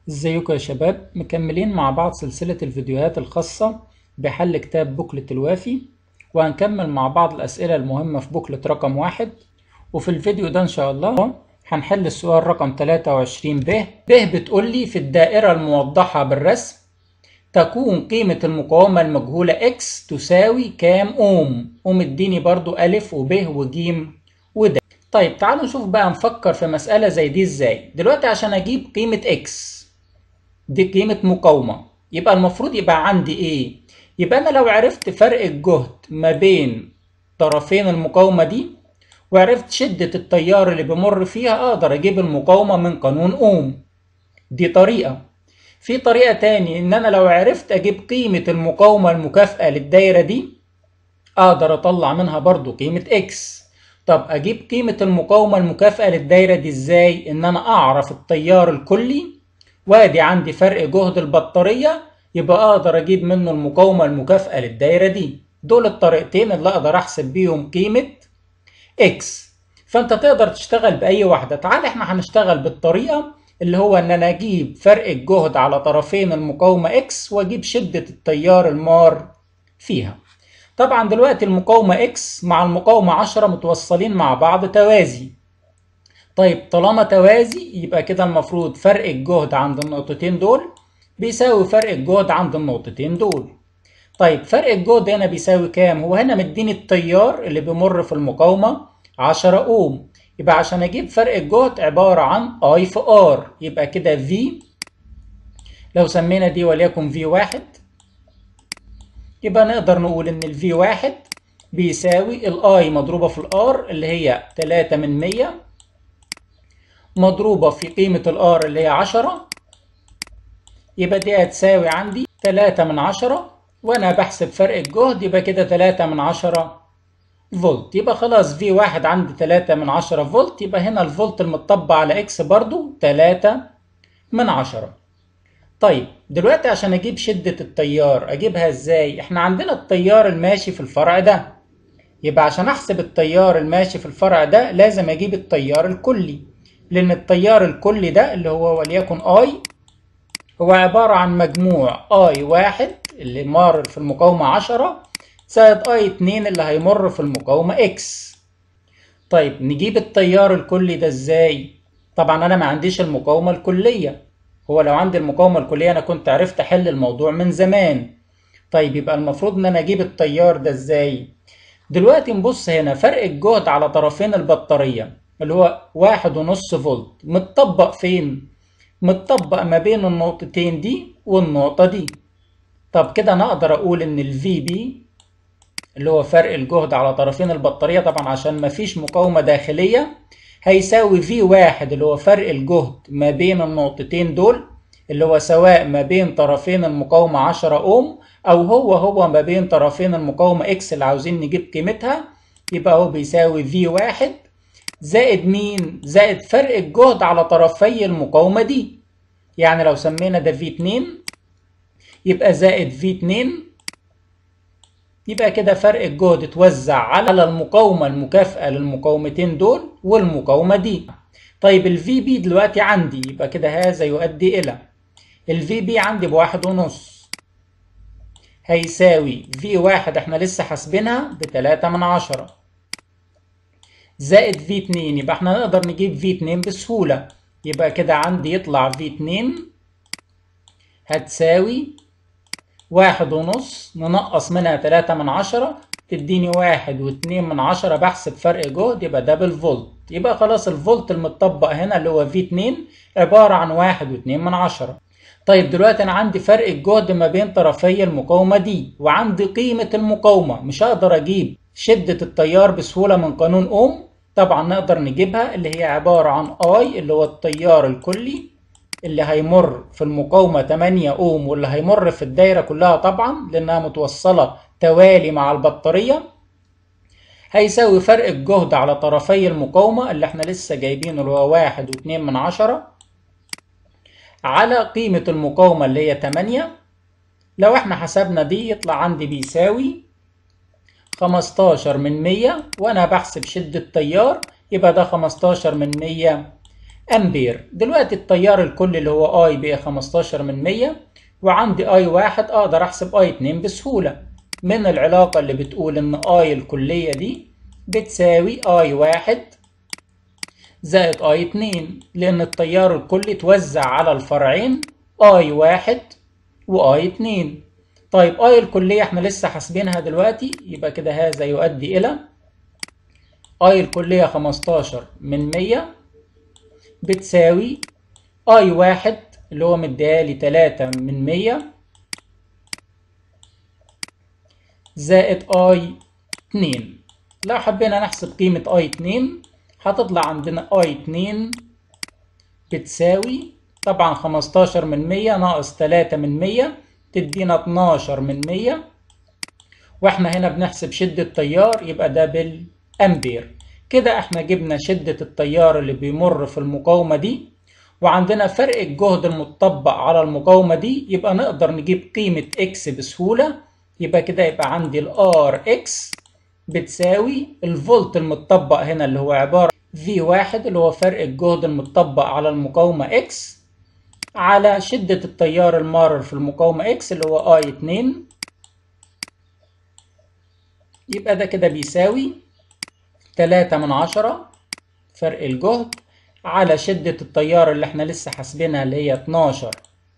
ازيكم يا شباب مكملين مع بعض سلسلة الفيديوهات الخاصة بحل كتاب بوكلت الوافي وهنكمل مع بعض الأسئلة المهمة في بوكلت رقم واحد وفي الفيديو ده إن شاء الله هنحل السؤال رقم 23 ب ب بتقول لي في الدائرة الموضحة بالرسم تكون قيمة المقاومة المجهولة x تساوي كام أوم ومديني برضو ألف وب وج ود طيب تعالوا نشوف بقى نفكر في مسألة زي دي ازاي دلوقتي عشان أجيب قيمة x دي قيمة مقاومة يبقى المفروض يبقى عندي ايه يبقى انا لو عرفت فرق الجهد ما بين طرفين المقاومة دي وعرفت شدة التيار اللي بمر فيها اقدر اجيب المقاومة من قانون اوم دي طريقة في طريقة تاني ان انا لو عرفت اجيب قيمة المقاومة المكافئة للدايرة دي اقدر اطلع منها برضو قيمة اكس طب اجيب قيمة المقاومة المكافئة للدايرة دي ازاي ان انا اعرف التيار الكلي وادي عندي فرق جهد البطارية يبقى اقدر اجيب منه المقاومة المكافئة للدايرة دي دول الطريقتين اللي اقدر احسب بيهم قيمة اكس فانت تقدر تشتغل باي واحدة تعال احنا هنشتغل بالطريقة اللي هو ان انا اجيب فرق الجهد على طرفين المقاومة اكس واجيب شدة التيار المار فيها طبعا دلوقتي المقاومة اكس مع المقاومة 10 متوصلين مع بعض توازي طيب طالما توازي يبقى كده المفروض فرق الجهد عند النقطتين دول بيساوي فرق الجهد عند النقطتين دول طيب فرق الجهد هنا بيساوي كام هو هنا مديني التيار اللي بيمر في المقاومة 10 اوم يبقى عشان اجيب فرق الجهد عبارة عن اي في ار يبقى كده في لو سمينا دي وليكن في واحد يبقى نقدر نقول ان الفي واحد بيساوي الاي مضروبة في الار اللي هي 3 من 100 مضروبة في قيمة الار اللي هي 10 يبقى دي هتساوي عندي 3 من 10 وانا بحسب فرق الجهد يبقى كده 3 من 10 فولت يبقى خلاص في واحد عندي 3 من 10 فولت يبقى هنا الفولت المطبق على اكس برضو 3 من 10 طيب دلوقتي عشان اجيب شدة التيار اجيبها ازاي احنا عندنا التيار الماشي في الفرع ده يبقى عشان احسب التيار الماشي في الفرع ده لازم اجيب التيار الكلي لان التيار الكلي ده اللي هو وليكن اي هو عبارة عن مجموع اي واحد اللي مار في المقاومة 10 زائد اي 2 اللي هيمر في المقاومة اكس طيب نجيب التيار الكلي ده ازاي طبعا انا ما عنديش المقاومة الكلية هو لو عندي المقاومة الكلية انا كنت عرفت احل الموضوع من زمان طيب يبقى المفروض ان انا اجيب التيار ده ازاي دلوقتي نبص هنا فرق الجهد على طرفين البطارية اللي هو واحد ونص فولت متطبق فين متطبق ما بين النقطتين دي والنقطة دي طب كده انا اقدر اقول ان الفي بي اللي هو فرق الجهد على طرفين البطارية طبعا عشان مفيش مقاومة داخلية هيساوي في واحد اللي هو فرق الجهد ما بين النقطتين دول اللي هو سواء ما بين طرفين المقاومة 10 اوم او هو هو ما بين طرفين المقاومة اكس اللي عاوزين نجيب قيمتها يبقى هو بيساوي في واحد زائد مين زائد فرق الجهد على طرفي المقاومة دي يعني لو سمينا ده في 2 يبقى زائد في 2 يبقى كده فرق الجهد اتوزع على المقاومة المكافئة للمقاومتين دول والمقاومة دي طيب الفي بي دلوقتي عندي يبقى كده هذا يؤدي إلى الفي بي عندي بواحد ونص هيساوي في واحد احنا لسه حاسبينها بتلاتة من عشرة زائد في اتنين يبقى احنا نقدر نجيب في اتنين بسهولة يبقى كده عندي يطلع في اتنين هتساوي واحد ونص ننقص منها تلاتة من عشرة تديني واحد واتنين من عشرة بحسب فرق جهد يبقى ده بالفولت يبقى خلاص الفولت المتطبق هنا اللي هو في اتنين عبارة عن واحد واتنين من عشرة طيب دلوقتي انا عندي فرق الجهد ما بين طرفي المقاومة دي وعندي قيمة المقاومة مش هقدر اجيب شدة التيار بسهولة من قانون اوم طبعا نقدر نجيبها اللي هي عبارة عن اي اللي هو التيار الكلي اللي هيمر في المقاومة 8 اوم واللي هيمر في الدايرة كلها طبعا لانها متوصلة توالي مع البطارية هيساوي فرق الجهد على طرفي المقاومة اللي احنا لسه جايبينه اللي هو واحد واتنين من عشرة على قيمة المقاومة اللي هي 8 لو احنا حسبنا دي يطلع عندي بيساوي 15 من 100 وانا بحسب شدة تيار يبقى ده 15 من 100 أمبير دلوقتي التيار الكلي اللي هو اي بقى 15 من 100 وعندي اي واحد اقدر احسب اي 2 بسهولة من العلاقة اللي بتقول ان اي الكلية دي بتساوي اي واحد زائد اي 2 لان التيار الكلي توزع على الفرعين اي واحد واي 2 طيب اي الكلية احنا لسه حاسبينها دلوقتي يبقى كده هذا يؤدي الى اي الكلية 15 من 100 بتساوي اي واحد اللي هو مديهالي 3 من 100 زائد اي 2 لو حبينا نحسب قيمة اي 2 هتطلع عندنا اي 2 بتساوي طبعا 15 من 100 ناقص 3 من 100 تدينا 12 من 100 واحنا هنا بنحسب شدة تيار يبقى ده بالامبير كده احنا جبنا شدة التيار اللي بيمر في المقاومة دي وعندنا فرق الجهد المطبق على المقاومة دي يبقى نقدر نجيب قيمة اكس بسهولة يبقى كده يبقى عندي الار اكس بتساوي الفولت المطبق هنا اللي هو عبارة في واحد اللي هو فرق الجهد المطبق على المقاومة اكس على شدة التيار المارر في المقاومة اكس اللي هو اي 2 يبقى ده كده بيساوي 3 من عشرة فرق الجهد على شدة التيار اللي احنا لسه حاسبينها اللي هي 12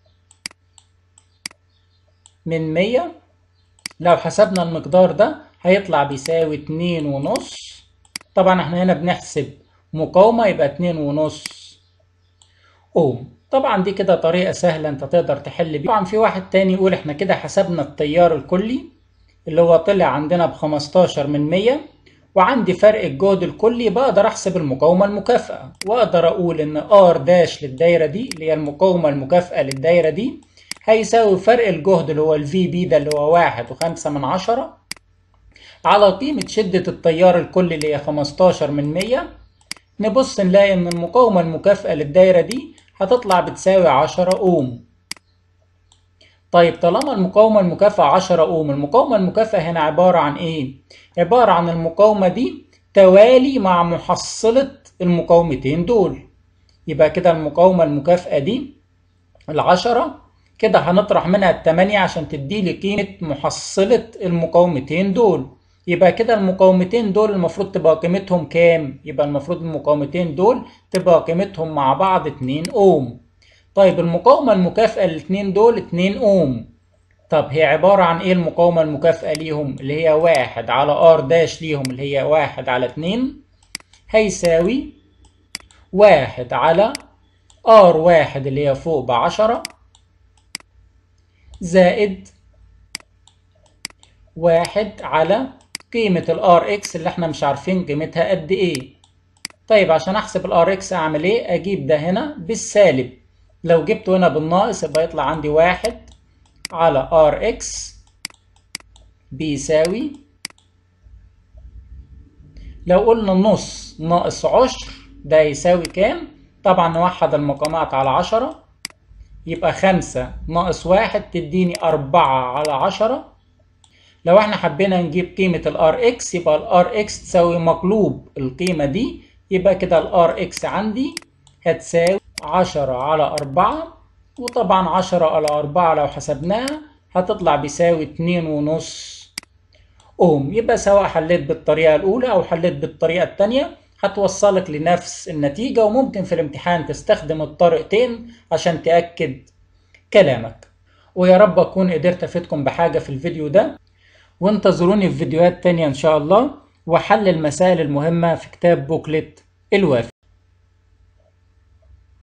من 100 لو حسبنا المقدار ده هيطلع بيساوي اتنين ونص طبعا احنا هنا بنحسب مقاومة يبقى اتنين ونص اوم طبعا دي كده طريقة سهلة انت تقدر تحل بيها طبعا في واحد تاني يقول احنا كده حسبنا التيار الكلي اللي هو طلع عندنا بخمستاشر من مية وعندي فرق الجهد الكلي بقدر احسب المقاومة المكافئة واقدر اقول ان ار داش للدايرة دي اللي هي المقاومة المكافئة للدايرة دي هيساوي فرق الجهد اللي هو الفي بي ده اللي هو واحد وخمسة من عشرة على قيمة شدة التيار الكلي اللي هي 15 من 100 نبص نلاقي إن المقاومة المكافئة للدايرة دي هتطلع بتساوي 10 أوم طيب طالما المقاومة المكافئة 10 أوم المقاومة المكافئة هنا عبارة عن إيه؟ عبارة عن المقاومة دي توالي مع محصلة المقاومتين دول يبقى كده المقاومة المكافئة دي العشرة كده هنطرح منها التمانية عشان تديلي قيمة محصلة المقاومتين دول يبقى كده المقاومتين دول المفروض تبقى قيمتهم كام؟ يبقى المفروض المقاومتين دول تبقى قيمتهم مع بعض 2 اوم. طيب المقاومة المكافئة للاتنين دول 2 اوم. طب هي عبارة عن ايه المقاومة المكافئة ليهم؟ اللي هي واحد على ار داش ليهم اللي هي واحد على اتنين هيساوي واحد على ار واحد اللي هي فوق بعشرة زائد واحد على قيمة ال Rx اللي احنا مش عارفين قيمتها قد ايه طيب عشان احسب ال Rx اعمل ايه اجيب ده هنا بالسالب لو جبته هنا بالناقص يبقى يطلع عندي واحد على Rx بيساوي لو قلنا نص ناقص عشر ده يساوي كام طبعا نوحد المقامات على عشرة يبقى خمسة ناقص واحد تديني أربعة على عشرة لو احنا حبينا نجيب قيمة ال Rx يبقى ال Rx تساوي مقلوب القيمة دي يبقى كده ال Rx عندي هتساوي عشرة على أربعة وطبعا عشرة على أربعة لو حسبناها هتطلع بيساوي اتنين ونص أوم يبقى سواء حليت بالطريقة الأولى أو حليت بالطريقة التانية هتوصلك لنفس النتيجة وممكن في الامتحان تستخدم الطريقتين عشان تأكد كلامك ويا رب أكون قدرت أفيدكم بحاجة في الفيديو ده وانتظروني في فيديوهات تانية إن شاء الله وحل المسائل المهمة في كتاب بوكلت الوافي